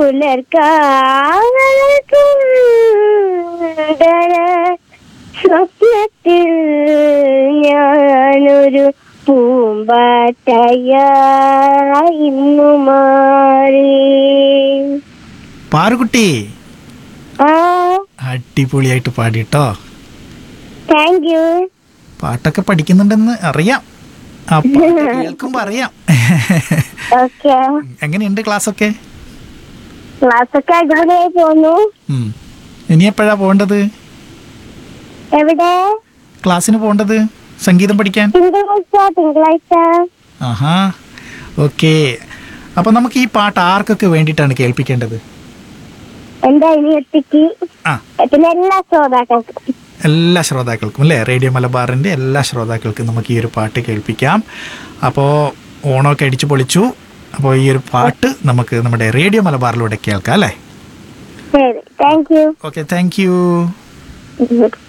പുലർക്കാലസുന്ദര സ്വപ്നത്തിൽ ഞാനൊരു പൂമ്പാറ്റയായി ഇന്നു മാറി പാറുകുട്ടി ആ അടിപൊളിയായിട്ട് പാടിട്ടോ താങ്ക് യു പാട്ടൊക്കെ പഠിക്കുന്നുണ്ടെന്ന് അറിയാം ആ പാട്ട് കേൾക്കുമ്പോ അറിയാം ഓക്കെ എങ്ങനെയുണ്ട് ക്ലാസ് ഒക്കെ ക്ലാസ്സൊക്കെ അടിപൊളിയായി പോന്നു ഉം. ഇനി എപ്പോഴാ പോകേണ്ടത് എവിടെ ക്ലാസ്സിന് പോകേണ്ടത് സംഗീതം പഠിക്കാൻ തിങ്കളാഴ്ച തിങ്കളാഴ്ച ആഹാ ഓക്കെ അപ്പൊ നമുക്ക് ഈ പാട്ട് ആർക്കൊക്കെ വേണ്ടിയിട്ടാണ് കേൾപ്പിക്കേണ്ടത് എന്റെ അനിയത്തിക്ക് ആ പിന്നെ എല്ലാ ശ്രോതാക്കൾക്കും എല്ലാ ശ്രോതാക്കൾക്കും അല്ലേ റേഡിയോ മലബാറിൻ്റെ എല്ലാ ശ്രോതാക്കൾക്കും നമുക്ക് ഈ ഒരു പാട്ട് കേൾപ്പിക്കാം അപ്പോൾ ഓണമൊക്കെ അടിച്ചു പൊളിച്ചു അപ്പോൾ ഈ ഒരു പാട്ട് നമുക്ക് നമ്മുടെ റേഡിയോ മലബാറിലൂടെ കേൾക്കാം അല്ലേ ശരി thank you okay thank U